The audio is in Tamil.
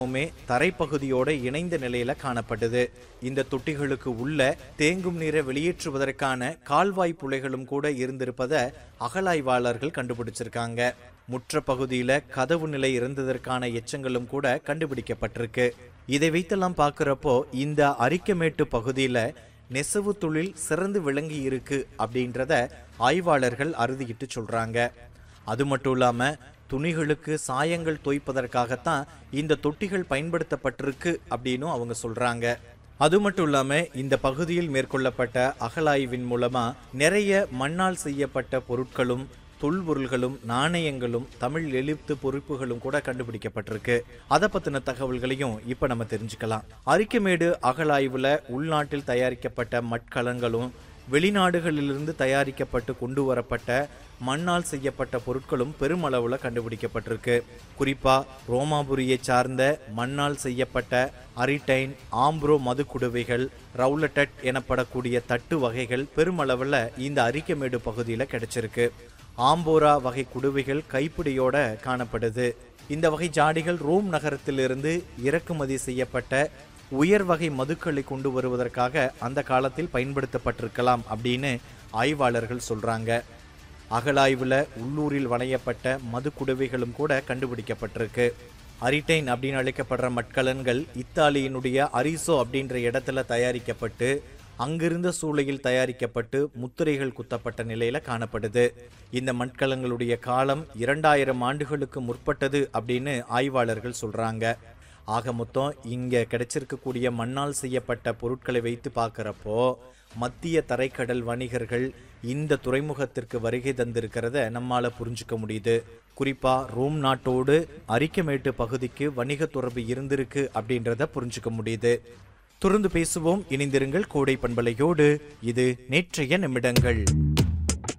மே தரைப்பகுதியோட இணைந்த நிலையில காணப்பட்டது இந்த தொட்டிகளுக்கு உள்ள தேங்கும் நீரை வெளியேற்றுவதற்கான கால்வாய் புழைகளும் கூட இருந்திருப்பத அகலாய்வாளர்கள் கண்டுபிடிச்சிருக்காங்க முற்ற பகுதியில கதவு நிலை இருந்ததற்கான எச்சங்களும் கூட கண்டுபிடிக்கப்பட்டிருக்கு இதை வைத்தெல்லாம் பார்க்கறப்போ இந்த அரிக்கமேட்டு பகுதியில நெசவு தொழில் சிறந்து விளங்கி இருக்கு அப்படின்றத ஆய்வாளர்கள் அறுதியிட்டு சொல்றாங்க அது மட்டும் இல்லாம துணிகளுக்கு சாயங்கள் தோய்ப்பதற்காகத்தான் இந்த தொட்டிகள் பயன்படுத்தப்பட்டிருக்கு அப்படின்னும் அவங்க சொல்றாங்க அது மட்டும் இல்லாம இந்த பகுதியில் மேற்கொள்ளப்பட்ட அகலாய்வின் மூலமா நிறைய மண்ணால் செய்யப்பட்ட பொருட்களும் தொல்பொருள்களும் நாணயங்களும் தமிழ் எழுத்து பொறுப்புகளும் கூட கண்டுபிடிக்கப்பட்டிருக்கு அதை பத்தின தகவல்களையும் இப்ப நம்ம தெரிஞ்சுக்கலாம் அரிக்கமேடு அகலாய்வுல உள்நாட்டில் தயாரிக்கப்பட்ட மட்கலங்களும் வெளிநாடுகளிலிருந்து தயாரிக்கப்பட்டு கொண்டு வரப்பட்ட மண்ணால் செய்யப்பட்ட பொருட்களும் பெருமளவுல கண்டுபிடிக்கப்பட்டிருக்கு குறிப்பா ரோமாபுரியை சார்ந்த மண்ணால் செய்யப்பட்ட அரிடைன் ஆம்ப்ரோ மதுக்குடுவைகள் ரவுலட்டட் எனப்படக்கூடிய தட்டு வகைகள் பெருமளவுல இந்த அரிக்கமேடு பகுதியில கிடைச்சிருக்கு ஆம்போரா வகை குடுவைகள் கைப்பிடியோட காணப்படுது இந்த வகை ஜாடிகள் ரோம் நகரத்திலிருந்து இறக்குமதி செய்யப்பட்ட உயர் வகை மதுக்களை கொண்டு வருவதற்காக அந்த காலத்தில் பயன்படுத்தப்பட்டிருக்கலாம் அப்படின்னு ஆய்வாளர்கள் சொல்றாங்க அகலாய்வுல உள்ளூரில் வளையப்பட்ட மது குடுவைகளும் கூட கண்டுபிடிக்கப்பட்டிருக்கு அரிட்டைன் அப்படின்னு அழைக்கப்படுற மட்கலன்கள் இத்தாலியினுடைய அரிசோ அப்படின்ற இடத்துல தயாரிக்கப்பட்டு அங்கிருந்த சூளையில் தயாரிக்கப்பட்டு முத்திரைகள் குத்தப்பட்ட நிலையில காணப்படுது இந்த மட்கலங்களுடைய காலம் இரண்டாயிரம் ஆண்டுகளுக்கு முற்பட்டது அப்படின்னு ஆய்வாளர்கள் சொல்றாங்க ஆக மொத்தம் இங்க கிடைச்சிருக்கக்கூடிய மண்ணால் செய்யப்பட்ட பொருட்களை வைத்து பார்க்கறப்போ மத்திய தரைக்கடல் வணிகர்கள் இந்த துறைமுகத்திற்கு வருகை தந்திருக்கிறத நம்மால புரிஞ்சுக்க முடியுது குறிப்பா ரோம் நாட்டோடு அரிக்கமேட்டு பகுதிக்கு வணிக தொடர்பு இருந்திருக்கு அப்படின்றத புரிஞ்சுக்க முடியுது தொடர்ந்து பேசுவோம் இணைந்திருங்கள் கோடை பண்பலையோடு இது நேற்றைய நிமிடங்கள்